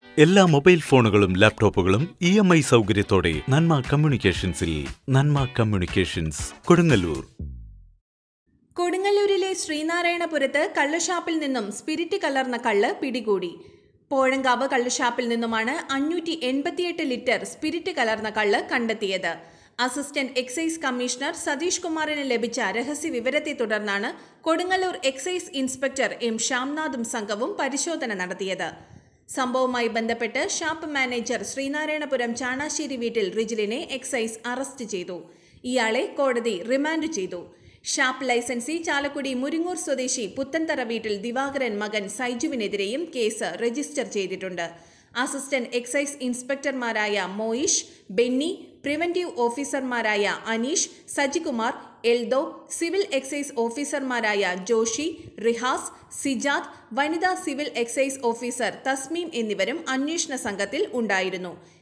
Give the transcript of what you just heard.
എല്ലാ മൊബൈൽ ഫോണുകളും ലാപ്ടോപ്പുകളും ഇ എം ഐ സൗകര്യത്തോടെ നന്മ കമ്മ്യൂണിക്കേഷൻസിൽ നന്മ കമ്മ്യൂണിക്കേഷൻസ് കൊടുങ്ങല്ലൂർ കൊടുങ്ങല്ലൂരിലെ ശ്രീനാരായണപുരത്ത് കള്ളുഷാപ്പിൽ നിന്നും സ്പിരിറ്റ് കലർന്ന കള്ള് പിടികൂടി പോഴങ്കാവ് കള്ളുഷാപ്പിൽ നിന്നുമാണ് അഞ്ഞൂറ്റി എൺപത്തിയെട്ട് ലിറ്റർ സ്പിരിറ്റ് കലർന്ന കള്ള് കണ്ടെത്തിയത് അസിസ്റ്റന്റ് എക്സൈസ് കമ്മീഷണർ സതീഷ് കുമാറിന് ലഭിച്ച രഹസ്യ വിവരത്തെ തുടർന്നാണ് കൊടുങ്ങല്ലൂർ എക്സൈസ് ഇൻസ്പെക്ടർ എം ശ്യാംനാഥും സംഘവും പരിശോധന നടത്തിയത് സംഭവവുമായി ബന്ധപ്പെട്ട് ഷാപ്പ് മാനേജർ ശ്രീനാരായണപുരം ചാണാശ്ശേരി വീട്ടിൽ റിജിലിനെ എക്സൈസ് അറസ്റ്റ് ചെയ്തു ഇയാളെ കോടതി റിമാൻഡ് ചെയ്തു ഷാപ്പ് ലൈസൻസി ചാലക്കുടി മുരിങ്ങൂർ സ്വദേശി പുത്തൻതറ വീട്ടിൽ ദിവാകരൻ മകൻ സൈജുവിനെതിരെയും കേസ് രജിസ്റ്റർ ചെയ്തിട്ടുണ്ട് അസിസ്റ്റന്റ് എക്സൈസ് ഇൻസ്പെക്ടർമാരായ മോയിഷ് ബെന്നി പ്രിവന്റീവ് ഓഫീസർമാരായ അനീഷ് സജികുമാർ എൽദോ സിവിൽ എക്സൈസ് ഓഫീസർമാരായ ജോഷി റിഹാസ് സിജാദ് വനിതാ സിവിൽ എക്സൈസ് ഓഫീസർ തസ്മീം എന്നിവരും അന്വേഷണ സംഘത്തിൽ ഉണ്ടായിരുന്നു